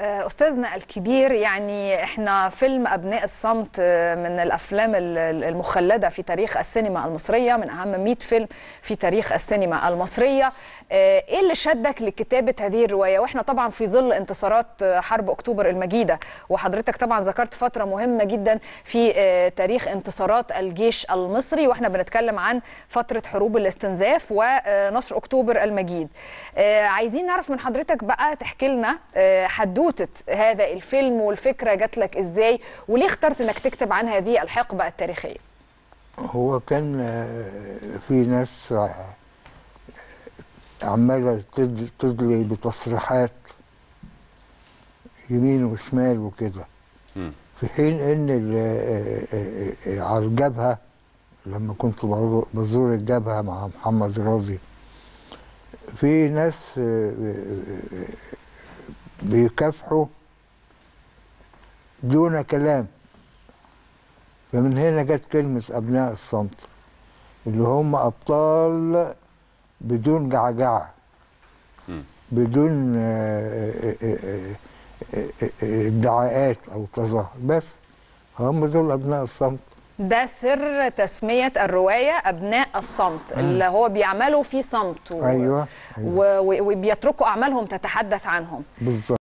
أستاذنا الكبير يعني إحنا فيلم أبناء الصمت من الأفلام المخلدة في تاريخ السينما المصرية من أهم 100 فيلم في تاريخ السينما المصرية إيه اللي شدك لكتابة هذه الرواية وإحنا طبعا في ظل انتصارات حرب أكتوبر المجيدة وحضرتك طبعا ذكرت فترة مهمة جدا في تاريخ انتصارات الجيش المصري وإحنا بنتكلم عن فترة حروب الاستنزاف ونصر أكتوبر المجيد عايزين نعرف من حضرتك بقى تحكي لنا حدوته هذا الفيلم والفكره جات لك ازاي وليه اخترت انك تكتب عن هذه الحقبه التاريخيه هو كان في ناس عماله تدلي بتصريحات يمين وشمال وكده في حين ان على الجبهه لما كنت بزور الجبهه مع محمد راضي في ناس بيكافحوا دون كلام فمن هنا جت كلمة أبناء الصمت اللي هم أبطال بدون جعجعة بدون ادعاءات أو تظاهر بس هم دول أبناء الصمت ده سر تسمية الرواية أبناء الصمت مم. اللي هو بيعملوا في صمت و... أيوة, أيوة. و... وبيتركوا أعمالهم تتحدث عنهم بالظبط